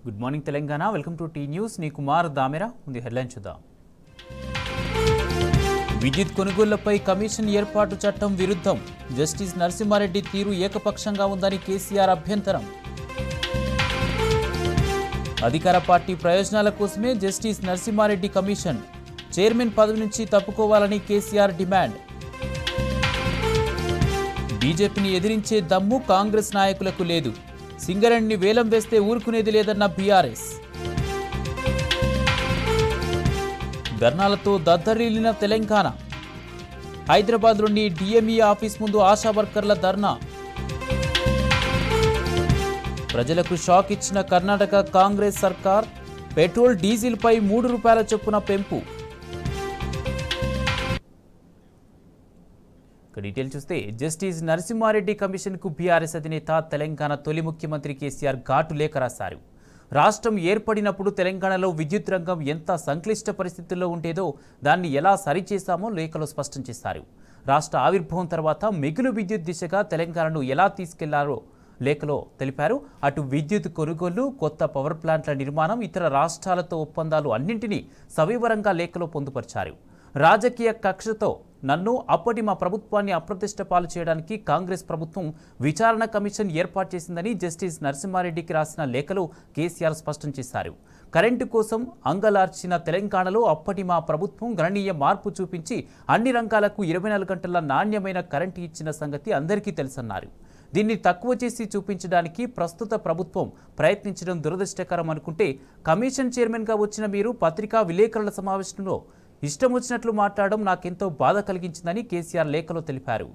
Good morning Telangana welcome to T News నీ కుమార్ దామెరా ఉంది headline చూద్దాం విద్యుత్ కొనుగోళ్లపై కమిషన్ ఏర్పాటు చట్టం విరుద్ధం జస్టిస్ నరసింహారెడ్డి తీరు ఏకపక్షంగా ఉందని కేసీఆర్ అభ్యంతరం అధికార పార్టీ ప్రయోజనాల కోసమే జస్టిస్ నరసింహారెడ్డి కమిషన్ చైర్మన్ పదవి నుంచి తప్పుకోవాలని కేసీఆర్ డిమాండ్ బీజేపీని ఎదిరించే దమ్ము కాంగ్రెస్ నాయకులకు లేదు సింగరేణిని వేలం వేస్తే ఊరుకునేది లేదన్న బీఆర్ఎస్ ధర్నాలతో దద్దరిల్లిన తెలంగాణ హైదరాబాద్లోని డిఎంఈ ఆఫీస్ ముందు ఆశా వర్కర్ల ధర్నా ప్రజలకు షాక్ ఇచ్చిన కర్ణాటక కాంగ్రెస్ సర్కార్ పెట్రోల్ డీజిల్పై మూడు రూపాయల చొప్పున పెంపు ఇక డీటెయిల్ చూస్తే జస్టిస్ నరసింహారెడ్డి కమిషన్కు బీఆర్ఎస్ అధినేత తెలంగాణ తొలి ముఖ్యమంత్రి కేసీఆర్ ఘాటు లేఖ రాశారు రాష్ట్రం ఏర్పడినప్పుడు తెలంగాణలో విద్యుత్ రంగం ఎంత సంక్లిష్ట పరిస్థితుల్లో ఉండేదో దాన్ని ఎలా సరిచేశామో లేఖలో స్పష్టం చేశారు రాష్ట్ర ఆవిర్భావం తర్వాత మిగులు విద్యుత్ దిశగా తెలంగాణను ఎలా తీసుకెళ్లారో లేఖలో తెలిపారు అటు విద్యుత్ కొనుగోలు కొత్త పవర్ ప్లాంట్ల నిర్మాణం ఇతర రాష్ట్రాలతో ఒప్పందాలు అన్నింటినీ సవివరంగా లేఖలో పొందుపరిచారు రాజకీయ కక్షతో నన్ను అప్పటి మా ప్రభుత్వాన్ని అప్రతిష్ట పాలు చేయడానికి కాంగ్రెస్ ప్రభుత్వం విచారణ కమిషన్ ఏర్పాటు చేసిందని జస్టిస్ నరసింహారెడ్డికి రాసిన లేఖలో కేసీఆర్ స్పష్టం చేశారు కరెంటు కోసం అంగలార్చిన తెలంగాణలో అప్పటి మా ప్రభుత్వం గణనీయ మార్పు చూపించి అన్ని రంగాలకు ఇరవై నాలుగు గంటల నాణ్యమైన కరెంటు ఇచ్చిన సంగతి అందరికీ తెలుసన్నారు దీన్ని తక్కువ చేసి చూపించడానికి ప్రస్తుత ప్రభుత్వం ప్రయత్నించడం దురదృష్టకరం అనుకుంటే కమిషన్ చైర్మన్గా వచ్చిన మీరు పత్రికా విలేకరుల సమావేశంలో ఇష్టం వచ్చినట్లు మాట్లాడడం నాకెంతో బాధ కలిగించిందని కేసీఆర్ లేఖలో తెలిపారు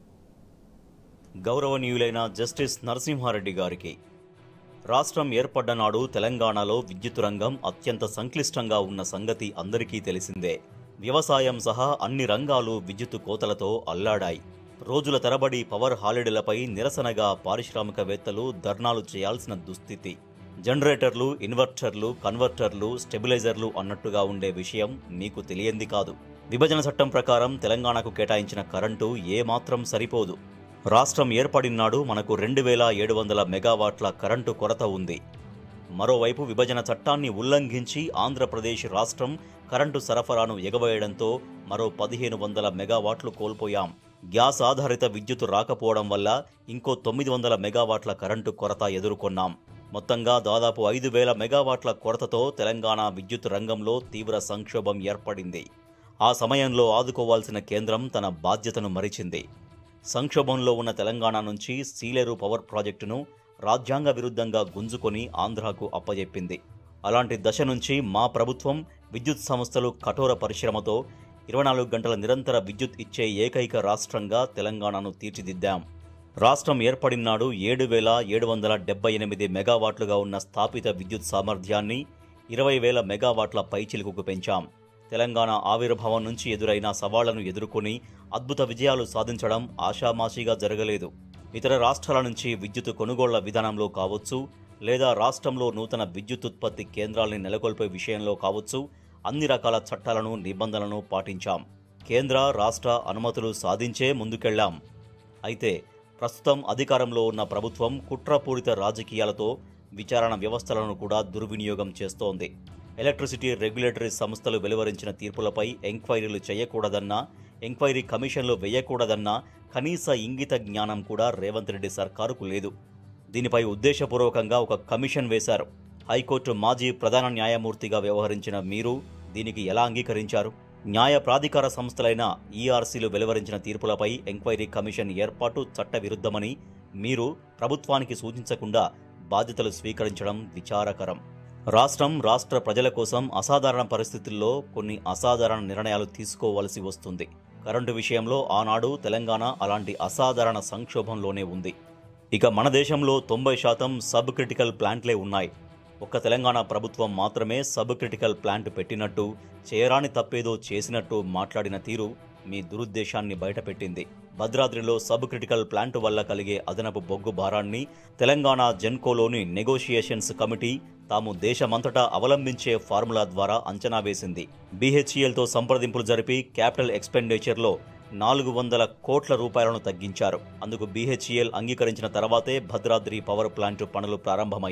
గౌరవనీయులైన జస్టిస్ నరసింహారెడ్డి గారికి రాష్ట్రం ఏర్పడ్డ నాడు తెలంగాణలో విద్యుత్ రంగం అత్యంత సంక్లిష్టంగా ఉన్న సంగతి అందరికీ తెలిసిందే వ్యవసాయం సహా అన్ని రంగాలు విద్యుత్ కోతలతో అల్లాడాయి రోజుల తరబడి పవర్ హాలిడేలపై నిరసనగా పారిశ్రామికవేత్తలు ధర్నాలు చేయాల్సిన దుస్థితి జనరేటర్లు ఇన్వర్టర్లు కన్వర్టర్లు స్టెబిలైజర్లు అన్నట్టుగా ఉండే విషయం మీకు తెలియంది కాదు విభజన చట్టం ప్రకారం తెలంగాణకు కేటాయించిన కరెంటు ఏమాత్రం సరిపోదు రాష్ట్రం ఏర్పడినాడు మనకు రెండు వేల ఏడు వందల మెగావాట్ల కరెంటు కొరత ఉంది మరోవైపు విభజన చట్టాన్ని ఉల్లంఘించి ఆంధ్రప్రదేశ్ రాష్ట్రం కరెంటు సరఫరాను ఎగవేయడంతో మరో పదిహేను వందల మెగావాట్లు కోల్పోయాం గ్యాస్ ఆధారిత విద్యుత్ రాకపోవడం వల్ల ఇంకో తొమ్మిది వందల మెగావాట్ల కరెంటు కొరత ఎదుర్కొన్నాం మొత్తంగా దాదాపు ఐదు వేల మెగావాట్ల కొరతతో తెలంగాణ విద్యుత్ రంగంలో తీవ్ర సంక్షోభం ఏర్పడింది ఆ సమయంలో ఆదుకోవాల్సిన కేంద్రం తన బాధ్యతను మరిచింది సంక్షోభంలో ఉన్న తెలంగాణ నుంచి సీలేరు పవర్ ప్రాజెక్టును రాజ్యాంగ విరుద్ధంగా గుంజుకొని ఆంధ్రాకు అప్పజెప్పింది అలాంటి దశ నుంచి మా ప్రభుత్వం విద్యుత్ సంస్థలు కఠోర పరిశ్రమతో ఇరవై నాలుగు గంటల నిరంతర విద్యుత్ ఇచ్చే ఏకైక రాష్ట్రంగా తెలంగాణను తీర్చిదిద్దాం రాష్ట్రం ఏర్పడినాడు ఏడు వేల ఏడు వందల డెబ్బై ఎనిమిది మెగావాట్లుగా ఉన్న స్థాపిత విద్యుత్ సామర్థ్యాన్ని ఇరవై వేల మెగావాట్ల పైచిలుకుకు పెంచాం తెలంగాణ ఆవిర్భావం నుంచి ఎదురైన సవాళ్లను ఎదుర్కొని అద్భుత విజయాలు సాధించడం ఆషామాషీగా జరగలేదు ఇతర రాష్ట్రాల నుంచి విద్యుత్ కొనుగోళ్ల విధానంలో కావచ్చు లేదా రాష్ట్రంలో నూతన విద్యుత్ ఉత్పత్తి కేంద్రాల్ని నెలకొల్పే విషయంలో కావచ్చు అన్ని రకాల చట్టాలను నిబంధనలను పాటించాం కేంద్ర రాష్ట్ర అనుమతులు సాధించే ముందుకెళ్లాం అయితే ప్రస్తుతం అధికారంలో ఉన్న ప్రభుత్వం కుట్రపూరిత రాజకీయాలతో విచారణ వ్యవస్థలను కూడా దుర్వినియోగం చేస్తోంది ఎలక్ట్రిసిటీ రెగ్యులేటరీ సంస్థలు వెలువరించిన తీర్పులపై ఎంక్వైరీలు చేయకూడదన్నా ఎంక్వైరీ కమిషన్లు వేయకూడదన్నా కనీస ఇంగిత జ్ఞానం కూడా రేవంత్ రెడ్డి సర్కారుకు లేదు దీనిపై ఉద్దేశపూర్వకంగా ఒక కమిషన్ వేశారు హైకోర్టు మాజీ ప్రధాన న్యాయమూర్తిగా వ్యవహరించిన మీరు దీనికి ఎలా అంగీకరించారు న్యాయ ప్రాధికార సంస్థలైన ఈఆర్సీలు వెలువరించిన తీర్పులపై ఎంక్వైరీ కమిషన్ ఏర్పాటు చట్టవిరుద్ధమని మీరు ప్రభుత్వానికి సూచించకుండా బాధ్యతలు స్వీకరించడం విచారకరం రాష్ట్రం రాష్ట్ర ప్రజల కోసం అసాధారణ పరిస్థితుల్లో కొన్ని అసాధారణ నిర్ణయాలు తీసుకోవలసి వస్తుంది కరెంటు విషయంలో ఆనాడు తెలంగాణ అలాంటి అసాధారణ సంక్షోభంలోనే ఉంది ఇక మన దేశంలో తొంభై శాతం సబ్ క్రిటికల్ ప్లాంట్లే ఉన్నాయి ఒక్క తెలంగాణ ప్రభుత్వం మాత్రమే సబ్ క్రిటికల్ ప్లాంట్ పెట్టినట్టు చేయరాని తప్పేదో చేసినట్టు మాట్లాడిన తీరు మీ దురుద్దేశాన్ని బయటపెట్టింది భద్రాద్రిలో సబ్ క్రిటికల్ ప్లాంట్ వల్ల కలిగే అదనపు బొగ్గు భారాన్ని తెలంగాణ జెన్కోలోని నెగోషియేషన్స్ కమిటీ తాము దేశమంతటా అవలంబించే ఫార్ములా ద్వారా అంచనా వేసింది బీహెచ్ఈఎల్తో సంప్రదింపులు జరిపి క్యాపిటల్ ఎక్స్పెండిచర్లో నాలుగు వందల కోట్ల రూపాయలను తగ్గించారు అందుకు బీహెచ్ఈఎల్ అంగీకరించిన తర్వాతే భద్రాద్రి పవర్ ప్లాంట్ పనులు ప్రారంభమయ్యాయి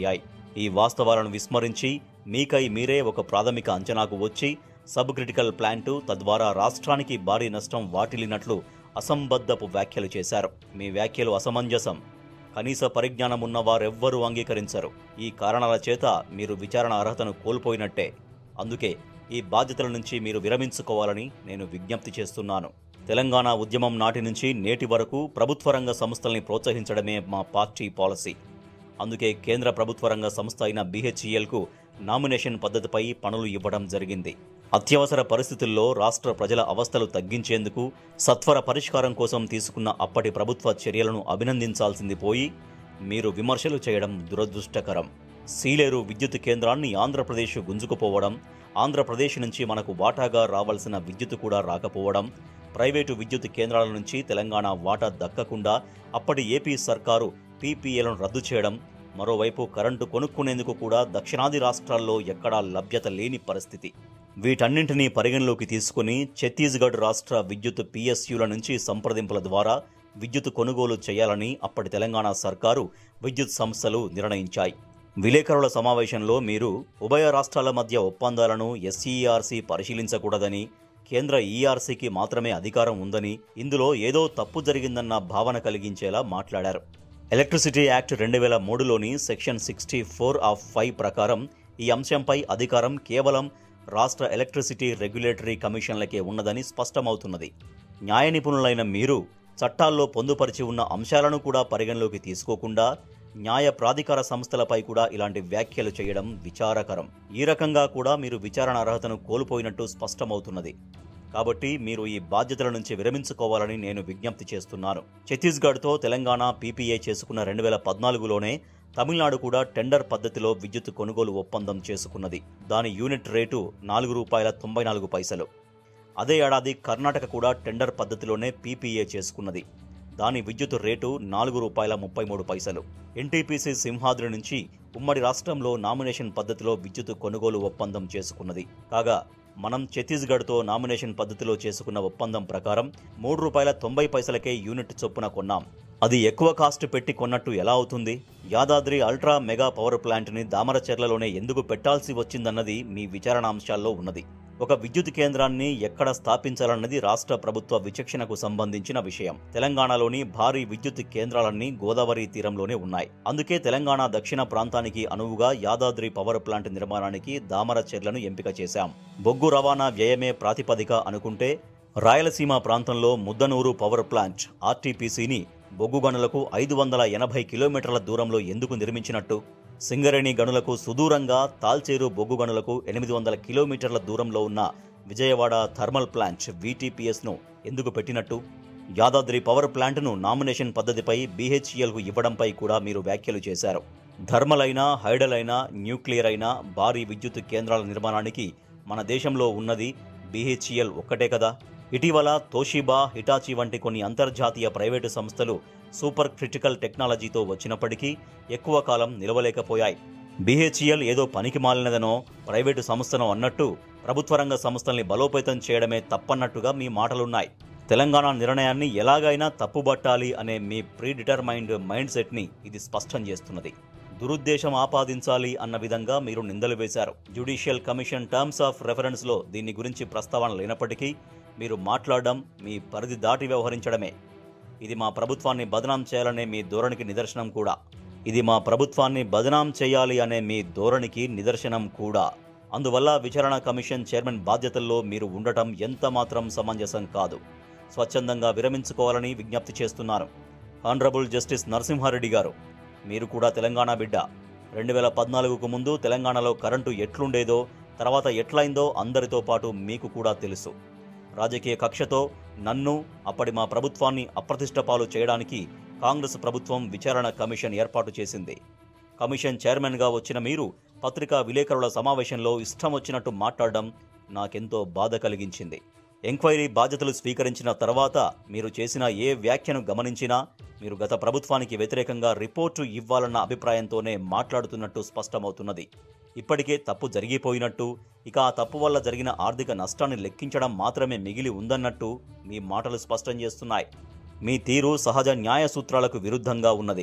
ఈ వాస్తవాలను విస్మరించి మీకై మీరే ఒక ప్రాథమిక అంచనాకు వచ్చి సబ్ క్రిటికల్ ప్లాంటు తద్వారా రాష్ట్రానికి భారీ నష్టం వాటిల్లినట్లు అసంబద్ధపు వ్యాఖ్యలు చేశారు మీ వ్యాఖ్యలు అసమంజసం కనీస పరిజ్ఞానం ఉన్న వారెవ్వరూ అంగీకరించరు ఈ కారణాల చేత మీరు విచారణ అర్హతను కోల్పోయినట్టే అందుకే ఈ బాధ్యతల నుంచి మీరు విరమించుకోవాలని నేను విజ్ఞప్తి చేస్తున్నాను తెలంగాణ ఉద్యమం నాటి నుంచి నేటి వరకు ప్రభుత్వ రంగ సంస్థల్ని ప్రోత్సహించడమే మా పార్టీ పాలసీ అందుకే కేంద్ర ప్రభుత్వ రంగ సంస్థ అయిన బీహెచ్ఈఎల్కు నామినేషన్ పద్ధతిపై పనులు ఇవ్వడం జరిగింది అత్యవసర పరిస్థితుల్లో రాష్ట్ర ప్రజల అవస్థలు తగ్గించేందుకు సత్వర పరిష్కారం కోసం తీసుకున్న అప్పటి ప్రభుత్వ చర్యలను అభినందించాల్సింది పోయి మీరు విమర్శలు చేయడం దురదృష్టకరం సీలేరు విద్యుత్ కేంద్రాన్ని ఆంధ్రప్రదేశ్ గుంజుకుపోవడం ఆంధ్రప్రదేశ్ నుంచి మనకు వాటాగా రావాల్సిన విద్యుత్ కూడా రాకపోవడం ప్రైవేటు విద్యుత్ కేంద్రాల నుంచి తెలంగాణ వాటా దక్కకుండా అప్పటి ఏపీ సర్కారు పీపీఏలను రద్దు చేయడం మరోవైపు కరెంటు కొనుక్కునేందుకు కూడా దక్షిణాది రాష్ట్రాల్లో ఎక్కడా లభ్యత లేని పరిస్థితి వీటన్నింటినీ పరిగణలోకి తీసుకుని ఛత్తీస్గఢ్ రాష్ట్ర విద్యుత్ పిఎస్యుల నుంచి సంప్రదింపుల ద్వారా విద్యుత్ కొనుగోలు చేయాలని అప్పటి తెలంగాణ సర్కారు విద్యుత్ సంస్థలు నిర్ణయించాయి విలేకరుల సమావేశంలో మీరు ఉభయ రాష్ట్రాల మధ్య ఒప్పందాలను ఎస్ఈఆర్సీ పరిశీలించకూడదని కేంద్ర ఈఆర్సీకి మాత్రమే అధికారం ఉందని ఇందులో ఏదో తప్పు జరిగిందన్న భావన కలిగించేలా మాట్లాడారు ఎలక్ట్రిసిటీ యాక్ట్ రెండు వేల మూడులోని section sixty four of five ప్రకారం ఈ అంశంపై అధికారం కేవలం రాష్ట్ర ఎలక్ట్రిసిటీ రెగ్యులేటరీ కమిషన్లకే ఉన్నదని స్పష్టమవుతున్నది న్యాయ నిపుణులైన మీరు చట్టాల్లో పొందుపరిచి ఉన్న అంశాలను కూడా పరిగణలోకి తీసుకోకుండా న్యాయ ప్రాధికార సంస్థలపై కూడా ఇలాంటి వ్యాఖ్యలు చేయడం విచారకరం ఈ రకంగా కూడా మీరు విచారణ అర్హతను కోల్పోయినట్టు స్పష్టమవుతున్నది కాబట్టి మీరు ఈ బాధ్యతల నుంచి విరమించుకోవాలని నేను విజ్ఞప్తి చేస్తున్నాను ఛత్తీస్గఢ్తో తెలంగాణ పీపీఏ చేసుకున్న రెండు వేల పద్నాలుగులోనే తమిళనాడు కూడా టెండర్ పద్ధతిలో విద్యుత్ కొనుగోలు ఒప్పందం చేసుకున్నది దాని యూనిట్ రేటు నాలుగు రూపాయల తొంభై నాలుగు పైసలు అదే ఏడాది కర్ణాటక కూడా టెండర్ పద్ధతిలోనే పీపీఏ చేసుకున్నది దాని విద్యుత్ రేటు నాలుగు రూపాయల ముప్పై మూడు పైసలు ఎన్టీపీసీ సింహాద్రి నుంచి ఉమ్మడి రాష్ట్రంలో నామినేషన్ పద్ధతిలో విద్యుత్ కొనుగోలు ఒప్పందం చేసుకున్నది కాగా మనం ఛత్తీస్గఢ్తో నామినేషన్ పద్ధతిలో చేసుకున్న ఒప్పందం ప్రకారం మూడు రూపాయల తొంభై పైసలకే యూనిట్ చొప్పున కొన్నాం అది ఎక్కువ కాస్ట్ పెట్టి కొన్నట్టు ఎలా అవుతుంది యాదాద్రి అల్ట్రా మెగా పవర్ ప్లాంట్ని దామరచెర్లలోనే ఎందుకు పెట్టాల్సి వచ్చిందన్నది మీ విచారణాంశాల్లో ఉన్నది ఒక విద్యుత్ కేంద్రాన్ని ఎక్కడ స్థాపించాలన్నది రాష్ట్ర ప్రభుత్వ విచక్షణకు సంబంధించిన విషయం తెలంగాణలోని భారీ విద్యుత్ కేంద్రాలన్నీ గోదావరి తీరంలోనే ఉన్నాయి అందుకే తెలంగాణ దక్షిణ ప్రాంతానికి అనువుగా యాదాద్రి పవర్ ప్లాంట్ నిర్మాణానికి దామరచెర్లను ఎంపిక చేశాం బొగ్గు రవాణా వ్యయమే ప్రాతిపదిక అనుకుంటే రాయలసీమ ప్రాంతంలో ముద్దనూరు పవర్ ప్లాంట్ ఆర్టీపీసీని బొగ్గు గనులకు ఐదు వందల ఎనభై కిలోమీటర్ల దూరంలో ఎందుకు నిర్మించినట్టు సింగరేణి గనులకు సుదూరంగా తాల్చేరు బొగ్గు గనులకు ఎనిమిది వందల కిలోమీటర్ల దూరంలో ఉన్న విజయవాడ థర్మల్ ప్లాంట్ వీటీపీఎస్ను ఎందుకు పెట్టినట్టు యాదాద్రి పవర్ ప్లాంట్ను నామినేషన్ పద్ధతిపై బీహెచ్ఈఎల్కు ఇవ్వడంపై కూడా మీరు వ్యాఖ్యలు చేశారు థర్మల్ అయినా హైడల్ అయినా న్యూక్లియర్ అయినా భారీ విద్యుత్ కేంద్రాల నిర్మాణానికి మన దేశంలో ఉన్నది బీహెచ్ఈఎల్ ఒక్కటే కదా ఇటీవల తోషిబా హిటాచి వంటి కొన్ని అంతర్జాతీయ ప్రైవేటు సంస్థలు సూపర్ క్రిటికల్ టెక్నాలజీతో వచ్చినప్పటికీ ఎక్కువ కాలం నిలవలేకపోయాయి బీహెచ్ఈఎల్ ఏదో పనికి మాలినదనో ప్రైవేటు సంస్థనో అన్నట్టు ప్రభుత్వ రంగ సంస్థల్ని బలోపేతం చేయడమే తప్పన్నట్టుగా మీ మాటలున్నాయి తెలంగాణ నిర్ణయాన్ని ఎలాగైనా తప్పుబట్టాలి అనే మీ ప్రీ డిటర్మైండ్ మైండ్ సెట్ని ఇది స్పష్టం చేస్తున్నది దురుద్దేశం ఆపాదించాలి అన్న విధంగా మీరు నిందలు వేశారు జ్యుడిషియల్ కమిషన్ టర్మ్స్ ఆఫ్ రెఫరెన్స్లో దీని గురించి ప్రస్తావన లేనప్పటికీ మీరు మాట్లాడడం మీ పరిధి దాటి వ్యవహరించడమే ఇది మా ప్రభుత్వాన్ని బదనాం చేయాలనే మీ ధోరణికి నిదర్శనం కూడా ఇది మా ప్రభుత్వాన్ని బదనాం చేయాలి అనే మీ ధోరణికి నిదర్శనం కూడా అందువల్ల విచారణ కమిషన్ చైర్మన్ బాధ్యతల్లో మీరు ఉండటం ఎంత మాత్రం సమంజసం కాదు స్వచ్ఛందంగా విరమించుకోవాలని విజ్ఞప్తి చేస్తున్నాను ఆనరబుల్ జస్టిస్ నరసింహారెడ్డి గారు మీరు కూడా తెలంగాణ బిడ్డ రెండు వేల పద్నాలుగుకు ముందు తెలంగాణలో కరెంటు ఎట్లుండేదో తర్వాత ఎట్లయిందో అందరితో పాటు మీకు కూడా తెలుసు రాజకీయ కక్షతో నన్ను అప్పటి మా ప్రభుత్వాన్ని అప్రతిష్టపాలు చేయడానికి కాంగ్రెస్ ప్రభుత్వం విచారణ కమిషన్ ఏర్పాటు చేసింది కమిషన్ చైర్మన్గా వచ్చిన మీరు పత్రికా విలేకరుల సమావేశంలో ఇష్టం వచ్చినట్టు మాట్లాడడం నాకెంతో బాధ కలిగించింది ఎంక్వైరీ బాధ్యతలు స్వీకరించిన తర్వాత మీరు చేసిన ఏ వ్యాఖ్యను గమనించినా మీరు గత ప్రభుత్వానికి వ్యతిరేకంగా రిపోర్టు ఇవ్వాలన్న అభిప్రాయంతోనే మాట్లాడుతున్నట్టు స్పష్టమవుతున్నది ఇప్పటికే తప్పు జరిగిపోయినట్టు ఇక ఆ తప్పు వల్ల జరిగిన ఆర్థిక నష్టాన్ని లెక్కించడం మాత్రమే మిగిలి ఉందన్నట్టు మీ మాటలు స్పష్టం చేస్తున్నాయి మీ తీరు సహజ న్యాయ సూత్రాలకు విరుద్ధంగా ఉన్నది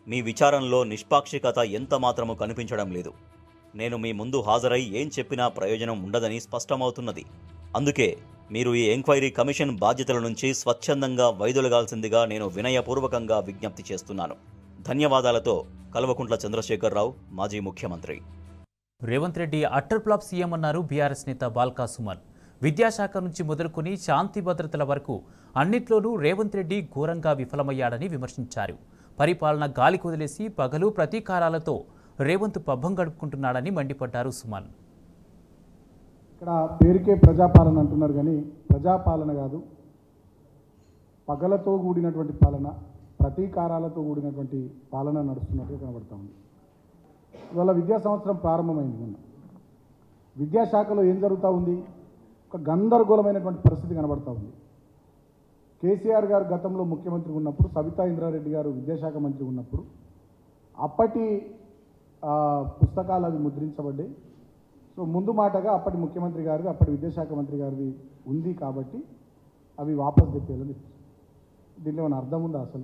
మీ విచారణలో నిష్పాక్షికత ఎంత మాత్రము కనిపించడం లేదు నేను మీ ముందు హాజరై ఏం చెప్పినా ప్రయోజనం ఉండదని స్పష్టమవుతున్నది అందుకే మీరు ఈ ఎంక్వైరీ కమిషన్ బాధ్యతల నుంచి స్వచ్ఛందంగా వైదొలగాల్సిందిగా నేను వినయపూర్వకంగా విజ్ఞప్తి చేస్తున్నాను ధన్యవాదాలతో కల్వకుంట్ల చంద్రశేఖరరావు మాజీ ముఖ్యమంత్రి Revanth Reddy utter flop CM అన్నారు బీఆర్ఎస్ నేత బాల్కా సుమన్ విద్యాశాఖ నుంచి మొదలుకొని శాంతి భద్రతల వరకు అన్నిట్లోనూ రేవంత్ రెడ్డి ఘోరంగా విఫలమయ్యాడని విమర్శించారు పరిపాలన గాలి కుదిలేసి పగలు ప్రతీకారాలతో రేవంత్ పబ్బం గడుపుకుంటున్నాడని మండిపడ్డారు సుమన్ ఇక్కడ పేరుకే ప్రజాపాలన అంటున్నారు కానీ ప్రజాపాలన కాదు పగలతో కూడినటువంటి పాలన ప్రతీకారాలతో కూడినటువంటి పాలన నడుస్తున్నట్టుగా కనబడతా ఉంది ఇవాళ విద్యా సంవత్సరం ప్రారంభమైంది మొన్న విద్యాశాఖలో ఏం జరుగుతూ ఉంది ఒక గందరగోళమైనటువంటి పరిస్థితి కనబడతా ఉంది కేసీఆర్ గారు గతంలో ముఖ్యమంత్రి ఉన్నప్పుడు సబితా ఇంద్రారెడ్డి గారు విద్యాశాఖ మంత్రి ఉన్నప్పుడు అప్పటి ఆ, పుస్తకాలు అవి ముద్రించబడ్డాయి సో ముందు మాటగా అప్పటి ముఖ్యమంత్రి గారిది అప్పటి విద్యాశాఖ మంత్రి గారిది ఉంది కాబట్టి అవి వాపస్ తెప్పేయాలని చెప్పారు. దీంట్లో ఏమైనా అర్థం ఉందా అసలు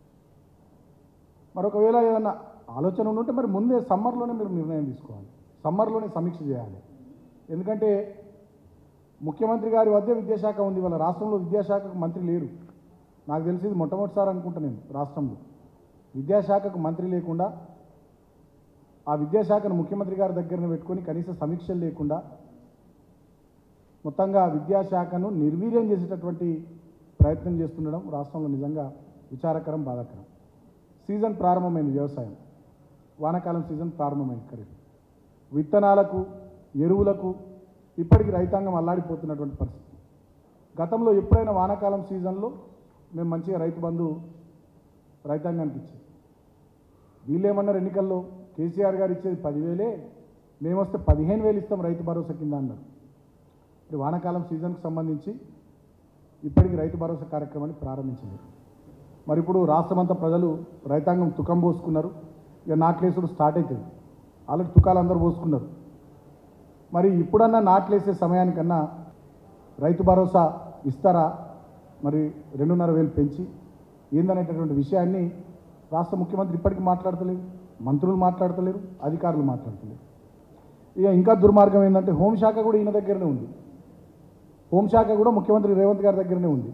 మరొకవేళ ఏదైనా ఆలోచన ఉంటే మరి ముందే సమ్మర్లోనే మీరు నిర్ణయం తీసుకోవాలి సమ్మర్లోనే సమీక్ష చేయాలి ఎందుకంటే ముఖ్యమంత్రి గారి వద్ద విద్యాశాఖ ఉంది వాళ్ళ రాష్ట్రంలో విద్యాశాఖకు మంత్రి లేరు నాకు తెలిసి ఇది మొట్టమొదటిసారి అనుకుంటా నేను రాష్ట్రంలో విద్యాశాఖకు మంత్రి లేకుండా ఆ విద్యాశాఖను ముఖ్యమంత్రి గారి దగ్గర పెట్టుకొని కనీస సమీక్షలు లేకుండా మొత్తంగా విద్యాశాఖను నిర్వీర్యం చేసేటటువంటి ప్రయత్నం చేస్తుండడం రాష్ట్రంలో నిజంగా విచారకరం బాధాకరం సీజన్ ప్రారంభమైంది వ్యవసాయం వానాకాలం సీజన్ ప్రారంభమైంది ఖరీఫ్ విత్తనాలకు ఎరువులకు ఇప్పటికి రైతాంగం అల్లాడిపోతున్నటువంటి పరిస్థితి గతంలో ఎప్పుడైనా వానాకాలం సీజన్లో మేము మంచిగా రైతు బంధు రైతాంగానికి ఇచ్చాం వీళ్ళేమన్నారు ఎన్నికల్లో కేసీఆర్ గారు ఇచ్చేది పదివేలే మేము వస్తే పదిహేను వేలు ఇస్తాం రైతు భరోసా కింద అన్నారు ఇప్పుడు వానాకాలం సీజన్కి సంబంధించి ఇప్పటికి రైతు భరోసా కార్యక్రమాన్ని ప్రారంభించింది మరి ఇప్పుడు రాష్ట్రమంతా ప్రజలు రైతాంగం తుకం పోసుకున్నారు ఇక నాట్లేసుడు స్టార్ట్ అవుతుంది ఆల్రెడీ తుకాలు అందరూ పోసుకున్నారు మరి ఇప్పుడన్నా నాట్లేసే సమయానికన్నా రైతు భరోసా ఇస్తారా మరి రెండున్నర వేలు పెంచి ఏందనేటటువంటి విషయాన్ని రాష్ట్ర ముఖ్యమంత్రి ఇప్పటికీ మాట్లాడతలేరు మంత్రులు మాట్లాడతలేరు అధికారులు మాట్లాడతలేరు ఇక ఇంకా దుర్మార్గం ఏంటంటే హోంశాఖ కూడా ఈయన దగ్గరనే ఉంది హోంశాఖ కూడా ముఖ్యమంత్రి రేవంత్ గారి దగ్గరనే ఉంది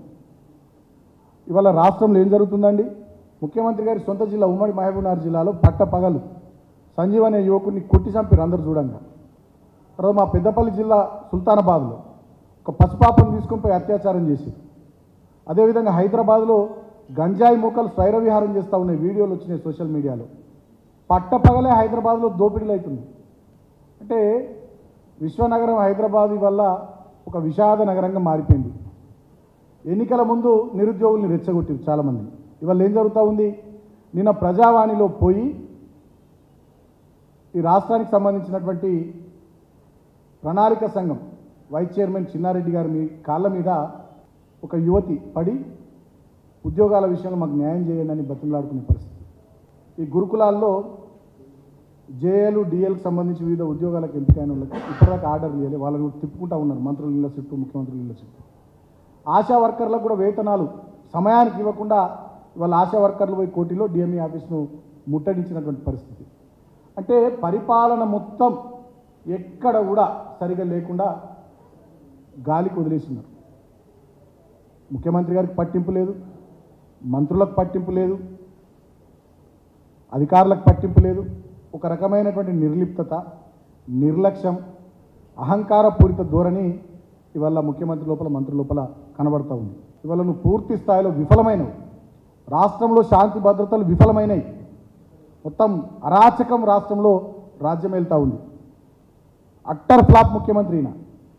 ఇవాళ రాష్ట్రంలో ఏం జరుగుతుందండి ముఖ్యమంత్రి గారి సొంత జిల్లా ఉమ్మడి మహబూబ్నగర్ జిల్లాలో పట్ట పగలు సంజీవ్ అనే యువకుడిని కొట్టి చంపారు అందరు చూడంగా తర్వాత మా పెద్దపల్లి జిల్లా సుల్తానాబాద్లో ఒక పసిపాపను తీసుకొని పోయి అత్యాచారం చేసి అదేవిధంగా హైదరాబాద్లో గంజాయి మూకలు స్వైర విహారం చేస్తూ ఉన్నాయి వీడియోలు వచ్చినాయి సోషల్ మీడియాలో పట్టపగలే హైదరాబాద్లో దోపిడీలు అవుతుంది అంటే విశ్వనగరం హైదరాబాద్ వల్ల ఒక విషాద నగరంగా మారిపోయింది ఎన్నికల ముందు నిరుద్యోగుల్ని రెచ్చగొట్టారు చాలామంది ఇవాళ ఏం జరుగుతూ ఉంది నిన్న ప్రజావాణిలో పోయి ఈ రాష్ట్రానికి సంబంధించినటువంటి ప్రణాళిక సంఘం వైస్ చైర్మన్ చిన్నారెడ్డి గారి మీ కాళ్ళ మీద ఒక యువతి పడి ఉద్యోగాల విషయంలో మాకు న్యాయం చేయండి అని బతిమలాడుకునే పరిస్థితి ఈ గురుకులాల్లో జేఏలు డిఎల్కి సంబంధించి వివిధ ఉద్యోగాలకు ఎంపికైన వాళ్ళకి ఇప్పటిదాకా ఆర్డర్ చేయలేదు వాళ్ళని తిప్పుకుంటా ఉన్నారు మంత్రుల ఇళ్ళ చుట్టూ ముఖ్యమంత్రుల ఇళ్ళ చుట్టూ ఆశా వర్కర్లకు కూడా వేతనాలు సమయానికి ఇవ్వకుండా వాళ్ళ ఆశా వర్కర్లు పోయి కోర్టులో డిఎంఈ ఆఫీస్ను ముట్టడించినటువంటి పరిస్థితి అంటే పరిపాలన మొత్తం ఎక్కడ కూడా సరిగా లేకుండా గాలికి వదిలేస్తున్నారు ముఖ్యమంత్రి గారికి పట్టింపు లేదు మంత్రులకు పట్టింపు లేదు అధికారులకు పట్టింపు లేదు ఒక రకమైనటువంటి నిర్లిప్తత నిర్లక్ష్యం అహంకారపూరిత ధోరణి ఇవాళ ముఖ్యమంత్రి లోపల మంత్రి లోపల కనబడతా ఉంది ఇవాళ నువ్వు పూర్తి స్థాయిలో విఫలమైనవు రాష్ట్రంలో శాంతి భద్రతలు విఫలమైనవి మొత్తం అరాచకం రాష్ట్రంలో రాజ్యం వెళ్తా ఉంది అట్టర్ ఫ్లాప్ ముఖ్యమంత్రి ఈయన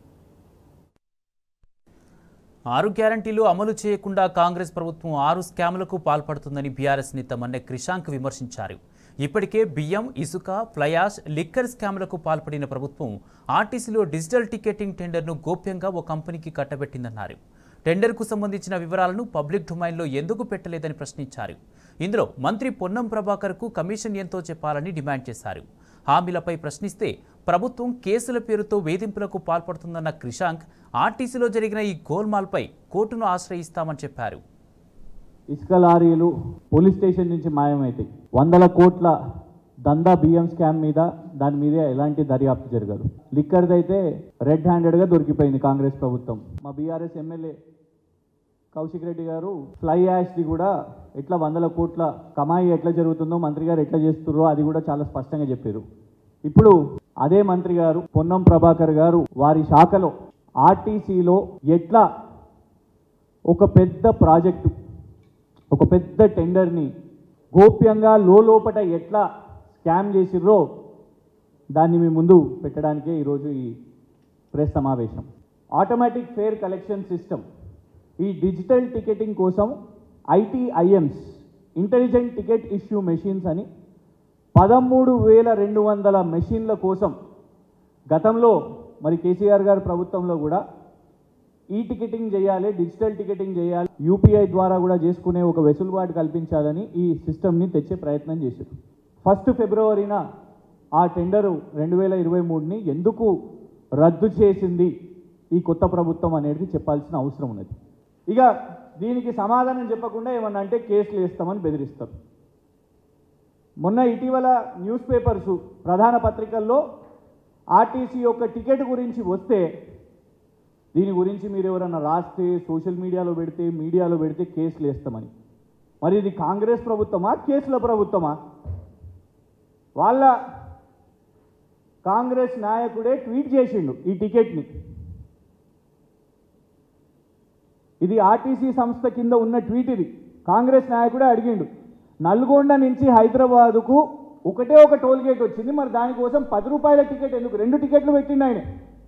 ఆరు గ్యారంటీలు అమలు చేయకుండా కాంగ్రెస్ ప్రభుత్వం ఆరు స్కామ్లకు పాల్పడుతుందని బీఆర్ఎస్ నేత మన్నె క్రిషాంక్ విమర్శించారు ఇప్పటికే బియ్యం ఇసుక ఫ్లయాష్ లిక్కర్ స్కామ్లకు పాల్పడిన ప్రభుత్వం ఆర్టీసీలో డిజిటల్ టికెటింగ్ టెండర్ను గోప్యంగా ఓ కంపెనీకి కట్టబెట్టిందన్నారు టెండర్కు సంబంధించిన వివరాలను పబ్లిక్ డొమైన్లో ఎందుకు పెట్టలేదని ప్రశ్నించారు ఇందులో మంత్రి పొన్నం ప్రభాకర్కు కమిషన్ ఎంతో చెప్పాలని డిమాండ్ చేశారు హామీలపై ప్రశ్నిస్తే ప్రభుత్వం కేసుల పేరుతో వేధింపులకు పాల్పడుతుందన్న క్రిషాంక్ ఆర్టీసీలో జరిగిన ఈ గోల్మాల్పై కోర్టును ఆశ్రయిస్తామని చెప్పారు ఇసుక లారీలు పోలీస్ స్టేషన్ నుంచి మాయమవుతాయి వందల కోట్ల దందా బియ్యం స్కామ్ మీద దాని మీద ఎలాంటి దర్యాప్తు జరగదు లిక్కర్ది అయితే రెడ్ హ్యాండెడ్గా దొరికిపోయింది కాంగ్రెస్ ప్రభుత్వం మా బీఆర్ఎస్ ఎమ్మెల్యే కౌశిక్ రెడ్డి గారు ఫ్లై యాష్ది కూడా ఎట్లా వందల కోట్ల కమాయి ఎట్లా జరుగుతుందో మంత్రి గారు ఎట్లా చేస్తున్నారో అది కూడా చాలా స్పష్టంగా చెప్పారు ఇప్పుడు అదే మంత్రి గారు పొన్నం ప్రభాకర్ గారు వారి శాఖలో ఆర్టీసీలో ఎట్లా ఒక పెద్ద ప్రాజెక్టు ఒక పెద్ద టెండర్ని గోప్యంగా లోపట ఎట్లా స్కామ్ చేసిర్రో దాన్ని మీ ముందు పెట్టడానికే ఈరోజు ఈ ప్రెస్ సమావేశం ఆటోమేటిక్ ఫేర్ కలెక్షన్ సిస్టమ్ ఈ డిజిటల్ టికెటింగ్ కోసం ITIMS intelligent ticket issue machines అని పదమూడు వేల రెండు వందల మెషిన్ల కోసం గతంలో మరి కేసీఆర్ గారి ప్రభుత్వంలో కూడా ఈ టికెటింగ్ చేయాలి డిజిటల్ టికెటింగ్ చేయాలి యూపీఐ ద్వారా కూడా చేసుకునే ఒక వెసులుబాటు కల్పించాలని ఈ సిస్టమ్ని తెచ్చే ప్రయత్నం చేశారు ఫస్ట్ ఫిబ్రవరిన ఆ టెండరు రెండు వేల ఇరవై మూడుని ఎందుకు రద్దు చేసింది ఈ కొత్త ప్రభుత్వం అనేది చెప్పాల్సిన అవసరం ఉన్నది ఇక దీనికి సమాధానం చెప్పకుండా ఏమన్నా అంటే కేసులు వేస్తామని బెదిరిస్తారు మొన్న ఇటీవల న్యూస్ పేపర్స్ ప్రధాన పత్రికల్లో ఆర్టీసీ యొక్క టికెట్ గురించి వస్తే దీని గురించి మీరు ఎవరన్నా రాస్తే సోషల్ మీడియాలో పెడితే మీడియాలో పెడితే కేసులు వేస్తామని మరి ఇది కాంగ్రెస్ ప్రభుత్వమా కేసుల ప్రభుత్వమా వాళ్ళ కాంగ్రెస్ నాయకుడే ట్వీట్ చేసిండు ఈ టికెట్ని ఇది ఆర్టీసీ సంస్థ కింద ఉన్న ట్వీట్ ఇది కాంగ్రెస్ నాయకుడే అడిగిండు నల్గొండ నుంచి హైదరాబాదుకు ఒకటే ఒక టోల్ గేట్ వచ్చింది మరి దానికోసం పది రూపాయల టికెట్ ఎందుకు రెండు టికెట్లు పెట్టిండు ఆయన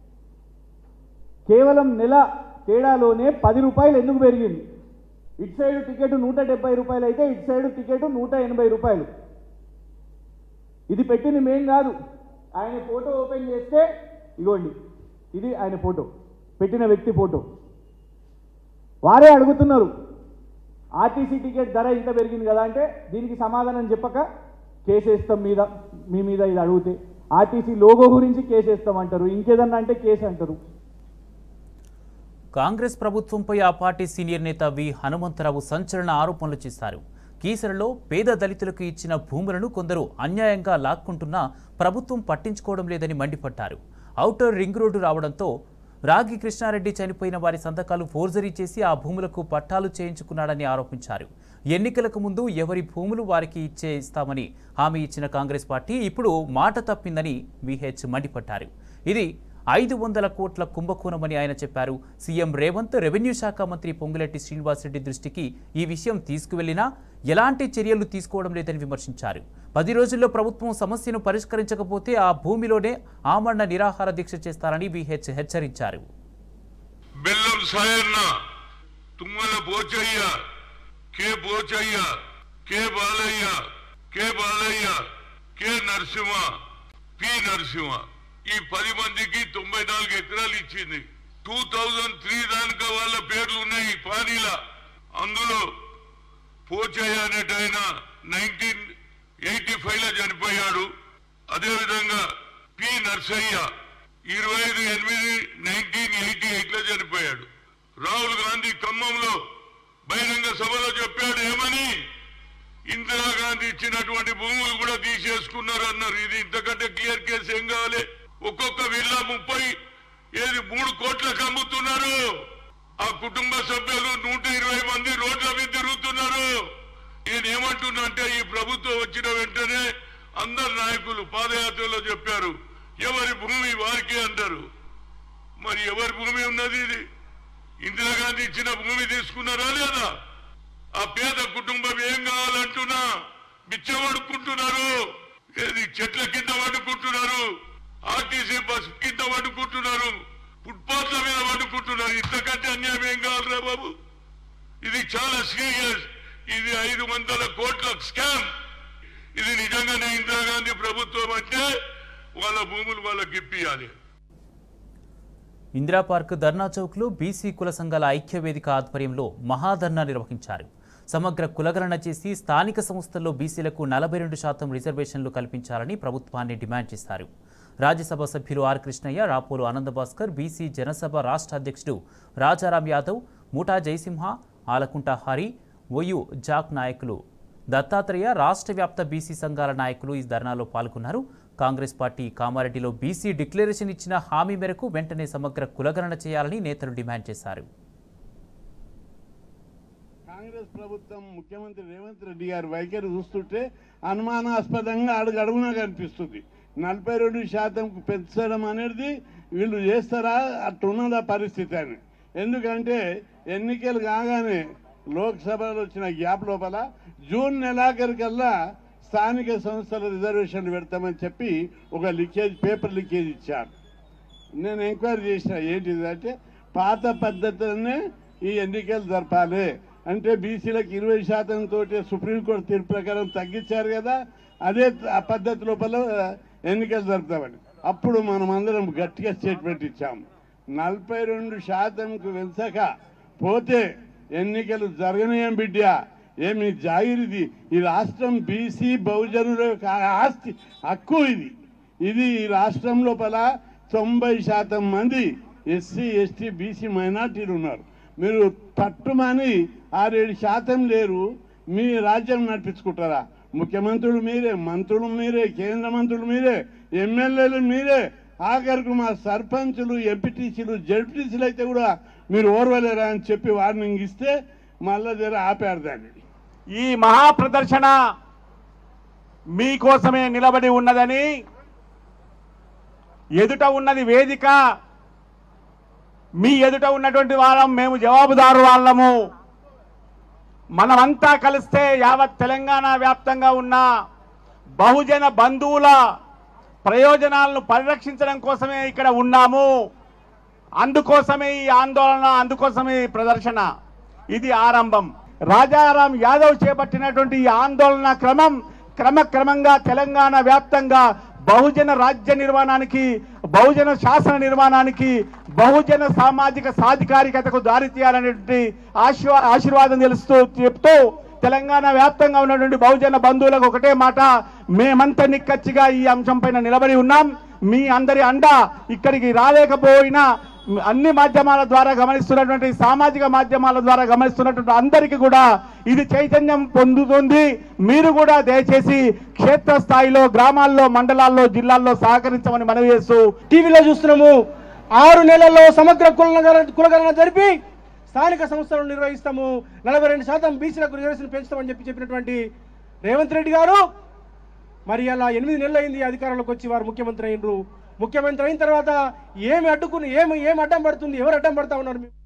కేవలం నెల తేడాలోనే పది రూపాయలు ఎందుకు పెరిగింది ఇటు సైడ్ టికెట్ నూట డెబ్బై రూపాయలు అయితే ఇటు సైడ్ టికెట్ నూట ఎనభై రూపాయలు ఇది పెట్టింది మేం కాదు ఆయన ఫోటో ఓపెన్ చేస్తే ఇగోండి ఇది ఆయన ఫోటో పెట్టిన వ్యక్తి ఫోటో వారే అడుగుతున్నారు ఆర్టీసీ టికెట్ ధర ఇంత పెరిగింది కదా అంటే దీనికి సమాధానం చెప్పక కేసేస్తాం మీద మీ మీద ఇది అడిగితే ఆర్టీసీ లోగో గురించి కేసేస్తాం అంటారు ఇంకేదన్నా అంటే కేసు అంటారు కాంగ్రెస్ ప్రభుత్వంపై ఆ పార్టీ సీనియర్ నేత వి హనుమంతరావు సంచలన ఆరోపణలు చేశారు కీసరలో పేద దళితులకు ఇచ్చిన భూములను కొందరు అన్యాయంగా లాక్కుంటున్నా ప్రభుత్వం పట్టించుకోవడం లేదని మండిపడ్డారు ఔటర్ రింగ్ రోడ్డు రావడంతో రాగి కృష్ణారెడ్డి చనిపోయిన వారి సంతకాలు ఫోర్జరీ చేసి ఆ భూములకు పట్టాలు చేయించుకున్నాడని ఆరోపించారు ఎన్నికలకు ముందు ఎవరి భూములు వారికి ఇచ్చే ఇస్తామని హామీ ఇచ్చిన కాంగ్రెస్ పార్టీ ఇప్పుడు మాట తప్పిందని విహెచ్ మండిపడ్డారు ఇది ఐదు వందల కోట్ల కుంభకోణమని ఆయన చెప్పారు సీఎం రేవంత్ రెవెన్యూ శాఖ మంత్రి పొంగులెట్టి శ్రీనివాసరెడ్డి దృష్టికి ఈ విషయం తీసుకువెళ్లినా ఎలాంటి చర్యలు తీసుకోవడం లేదని విమర్శించారు పది రోజుల్లో ప్రభుత్వం సమస్యను పరిష్కరించకపోతే ఆ భూమిలోనే ఆమరణ నిరాహార దీక్ష చేస్తారని విహెచ్ హెచ్చరించారు Bellam Sayanna Tummala Pochaiah K Pochaiah K Balaiah K Balaiah K Narasimha P Narasimha ఈ పది మందికి తొంభై నాలుగు ఎకరాలు ఇచ్చింది టూ థౌజండ్ త్రీ దానిక వాళ్ళ పేర్లు ఉన్నాయి పానీల అందులో పోచయ్య అనేట ఆయన నైన్టీన్ ఎయిటీ ఫైవ్ లో చనిపోయాడు అదేవిధంగా పి నర్సయ్య ఇరవై ఐదు ఎనిమిది నైన్టీన్ ఎయిటీ ఎయిట్ లో చనిపోయాడు రాహుల్ గాంధీ ఖమ్మంలో బహిరంగ సభలో చెప్పాడు ఏమని ఇందిరాగాంధీ ఇచ్చినటువంటి భూములు కూడా తీసేసుకున్నారు అన్నారు ఇది ఇంతకంటే క్లియర్ కేసు ఏం కావాలి ఒక్కొక్క విల్లా ముప్పై ఏది మూడు కోట్లకు అమ్ముతున్నారు ఆ కుటుంబ సభ్యులు నూట ఇరవై మంది రోడ్ల మీద తిరుగుతున్నారు నేను ఏమంటున్నా అంటే ఈ ప్రభుత్వం వచ్చిన వెంటనే అందరు నాయకులు పాదయాత్రలో చెప్పారు ఎవరి భూమి వారికే అంటారు మరి ఎవరి భూమి ఉన్నది ఇది ఇందిరాగాంధీ ఇచ్చిన భూమి తీసుకున్నారా లేదా ఆ పేద కుటుంబం ఏం కావాలంటున్నా బిచ్చం అడుక్కుంటున్నారు ఏది చెట్ల కింద వండుకుంటున్నారు ఆర్టీసీ బస్ కింద వండుకుంటున్నారు ఫుట్పాత్ల మీద వండుకుంటున్నారు ఇంతకంటే అన్యాయం ఏం కావాలరా బాబు ఇది చాలా సీరియస్ ఇది ఐదు వందల కోట్ల స్కామ్ ఇది నిజంగానే ఇందిరాగాంధీ ప్రభుత్వం అంటే వాళ్ళ భూములు వాళ్ళకి ఇప్పియాలి ఇందిరా పార్క్ ధర్నా చౌక్లో బీసీ కుల సంఘాల ఐక్య వేదిక ఆధ్వర్యంలో మహాధర్నా నిర్వహించారు సమగ్ర కులగణన చేసి స్థానిక సంస్థల్లో బీసీలకు నలభై రెండు శాతం రిజర్వేషన్లు కల్పించాలని ప్రభుత్వాన్ని డిమాండ్ చేశారు రాజ్యసభ సభ్యులు ఆర్ కృష్ణయ్య రాపోలు ఆనందభాస్కర్ బీసీ జనసభ రాష్ట్ర అధ్యక్షుడు రాజారాం యాదవ్ ముఠా జయసింహ ఆలకుంట హరి ఒయు జాక్ నాయకులు దత్తాత్రేయ రాష్ట్ర వ్యాప్త బీసీ సంఘాల నాయకులు ఈ ధర్నాలో పాల్గొన్నారు కాంగ్రెస్ పార్టీ కామారెడ్డిలో బీసీ డిక్లరేషన్ ఇచ్చిన హామీ మేరకు వెంటనే సమగ్ర కులగణన చేయాలని నేతలు డిమాండ్ చేశారు కాంగ్రెస్ ప్రభుత్వం ముఖ్యమంత్రి రేవంత్ రెడ్డి గారి వైఖరి చూస్తుంటే అనుమానాస్పదంగా అడుగడుగునా కనిపిస్తుంది నలభై రెండు శాతం పెంచడం అనేది వీళ్ళు చేస్తారా అట్టున్నదా పరిస్థితి అని ఎందుకంటే ఎన్నికలు కాగానే లోక్సభలో వచ్చిన గ్యాప్ లోపల జూన్ నెలాఖరికల్లా స్థానిక సంస్థల రిజర్వేషన్లు పెడతామని చెప్పి ఒక లీకేజ్ పేపర్ లీకేజ్ ఇచ్చారు నేను ఎంక్వైరీ చేసిన ఏంటిది అంటే పాత పద్ధతిలోనే ఈ ఎన్నికలు జరపాలి అంటే బీసీలకు ఇరవై శాతం తోటి సుప్రీంకోర్టు తీర్పు ప్రకారం తగ్గించారు కదా అదే ఆ పద్ధతి లోపల ఎన్నికలు జరుపుతామని అప్పుడు మనం అందరం గట్టిగా స్టేట్మెంట్ ఇచ్చాము నలభై రెండు శాతంకు వెంచక పోతే ఎన్నికలు జరగనీయం బిడ్డ ఏమి జాగిరిది ఈ రాష్ట్రం బీసీ బహుజనుల యొక్క ఆస్తి హక్కు ఇది ఇది ఈ రాష్ట్రం లోపల తొంభై శాతం మంది ఎస్సీ ఎస్టీ బీసీ మైనార్టీలు ఉన్నారు మీరు పట్టుమని ఆరేడు శాతం లేరు మీ రాజ్యం నడిపించుకుంటారా ముఖ్యమంత్రులు మీరే మంత్రులు మీరే కేంద్ర మంత్రులు మీరే ఎమ్మెల్యేలు మీరే ఆఖరికి మా సర్పంచులు ఎంపీటీసీలు జడ్పీటీసీలు అయితే కూడా మీరు ఓర్వలేరా అని చెప్పి వార్నింగ్ ఇస్తే మళ్ళా జర ఆపారు దాన్ని ఈ మహాప్రదర్శన మీకోసమే నిలబడి ఉన్నదని ఎదుట ఉన్నది వేదిక మీ ఎదుట ఉన్నటువంటి వాళ్ళం మేము జవాబుదారు వాళ్ళము మనమంతా కలిస్తే యావత్ తెలంగాణ వ్యాప్తంగా ఉన్న బహుజన బంధువుల ప్రయోజనాలను పరిరక్షించడం కోసమే ఇక్కడ ఉన్నాము అందుకోసమే ఈ ఆందోళన అందుకోసమే ఈ ప్రదర్శన ఇది ఆరంభం రాజారాం యాదవ్ చేపట్టినటువంటి ఈ ఆందోళన క్రమం క్రమక్రమంగా తెలంగాణ వ్యాప్తంగా బహుజన రాజ్య నిర్మాణానికి బహుజన శాసన నిర్మాణానికి బహుజన సామాజిక సాధికారికతకు దారి తీయాలనేటువంటి ఆశీర్వా ఆశీర్వాదం తెలుస్తూ చెప్తూ తెలంగాణ వ్యాప్తంగా ఉన్నటువంటి బహుజన బంధువులకు ఒకటే మాట మేమంతా నిక్కచ్చిగా ఈ అంశం పైన నిలబడి ఉన్నాం మీ అందరి అండ ఇక్కడికి రాలేకపోయినా అన్ని మాధ్యమాల ద్వారా గమనిస్తున్నటువంటి సామాజిక మాధ్యమాల ద్వారా గమనిస్తున్నటువంటి అందరికీ కూడా ఇది చైతన్యం పొందుతుంది మీరు కూడా దయచేసి క్షేత్రస్థాయిలో గ్రామాల్లో మండలాల్లో జిల్లాల్లో సహకరించమని మనవి చేస్తూ టీవీలో చూస్తున్నాము ఆరు నెలల్లో సమగ్ర కులగణ కులగణన జరిపి స్థానిక సంస్థలను నిర్వహిస్తాము నలభై రెండు శాతం బీసీలకు రిజర్వేషన్ పెంచుతామని చెప్పి చెప్పినటువంటి రేవంత్ రెడ్డి గారు మరి అలా ఎనిమిది నెలలు అయింది అధికారంలోకి వచ్చి వారు ముఖ్యమంత్రి అయినరు ముఖ్యమంత్రి అయిన తర్వాత ఏమి అడ్డుకుని ఏమి ఏమి అడ్డం పడుతుంది ఎవరు అడ్డం పడతా ఉన్నారు